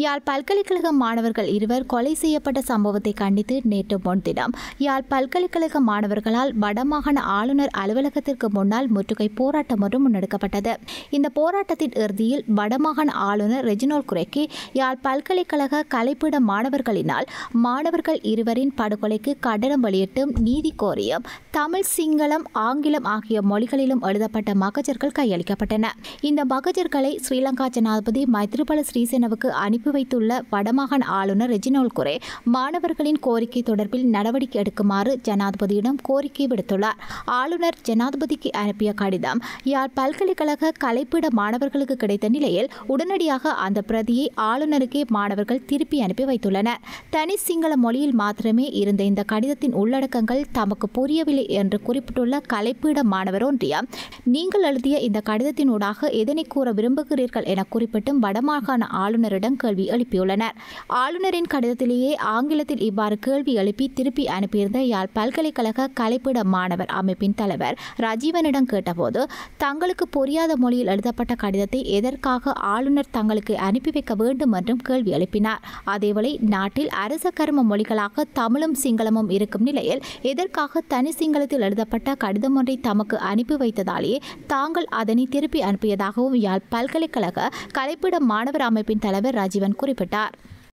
யாழ் பல்கலைக்கழக மாணவர்கள் இருவர் கொலை செய்யப்பட்ட சம்பவத்தை கண்டித்து நேற்று முன்தினம் யாழ் பல்கலைக்கழக மாணவர்களால் வடமாகாண ஆளுநர் அலுவலகத்திற்கு முன்னால் முற்றுகை போராட்டம் ஒன்று முன்னெடுக்கப்பட்டது இந்த போராட்டத்தின் இறுதியில் வடமாகாண ஆளுநர் ரெஜினோல் குரேக்கி யாழ் பல்கலைக்கழக கலைப்பீட மாணவர்களினால் மாணவர்கள் இருவரின் படுகொலைக்கு கண்டனம் வெளியிட்டும் நீதி கோரியும் தமிழ் சிங்களம் ஆங்கிலம் ஆகிய மொழிகளிலும் எழுதப்பட்ட மகஜர்கள் கையளிக்கப்பட்டன இந்த மகஜர்களை ஸ்ரீலங்கா ஜனாதிபதி மைத்ரிபால ஸ்ரீசேனவுக்கு அனுப்பி வைத்துள்ள வடமாகாண ஆளுநர் ரெஜினோல் குரே மாணவர்களின் கோரிக்கை தொடர்பில் நடவடிக்கை எடுக்குமாறு ஜனாதிபதியிடம் கோரிக்கை விடுத்துள்ளார் ஆளுநர் ஜனாதிபதிக்கு அனுப்பிய கடிதம் யாழ் பல்கலைக்கழக கலைப்பீட மாணவர்களுக்கு கிடைத்த நிலையில் உடனடியாக அந்த பிரதியை ஆளுநருக்கே மாணவர்கள் திருப்பி அனுப்பி வைத்துள்ளனர் தனி சிங்கள மொழியில் மாத்திரமே இருந்த இந்த கடிதத்தின் உள்ளடக்கங்கள் தமக்கு புரியவில்லை என்று குறிப்பிட்டுள்ள கலைப்பீட மாணவர் ஒன்றியம் நீங்கள் எழுதிய இந்த கடிதத்தினூடாக எதனை கூற விரும்புகிறீர்கள் என குறிப்பிட்டும் வடமாகாண ஆளுநரிடம் கேள்வி எழுப்பியுள்ளனர் ஆளுநரின் கடிதத்திலேயே ஆங்கிலத்தில் இவ்வாறு கேள்வி எழுப்பி திருப்பி அனுப்பியிருந்த யாழ் பல்கலைக்கழக கலைப்பீட மாணவர் அமைப்பின் தலைவர் ரஜீவனிடம் கேட்டபோது தங்களுக்கு புரியாத மொழியில் எழுதப்பட்ட கடிதத்தை எதற்காக ஆளுநர் தங்களுக்கு அனுப்பி வைக்க வேண்டும் என்றும் கேள்வி எழுப்பினார் அதேவேளை நாட்டில் அரச கரும மொழிகளாக தமிழும் சிங்களமும் இருக்கும் நிலையில் எதற்காக தனி சிங்களத்தில் எழுதப்பட்ட கடிதம் ஒன்றை தமக்கு அனுப்பி வைத்ததாலேயே தாங்கள் அதனை திருப்பி அனுப்பியதாகவும் யாழ் பல்கலைக்கழக கலைப்பிட மாணவர் அமைப்பின் தலைவர் ராஜீவன் குறிப்பிட்டார்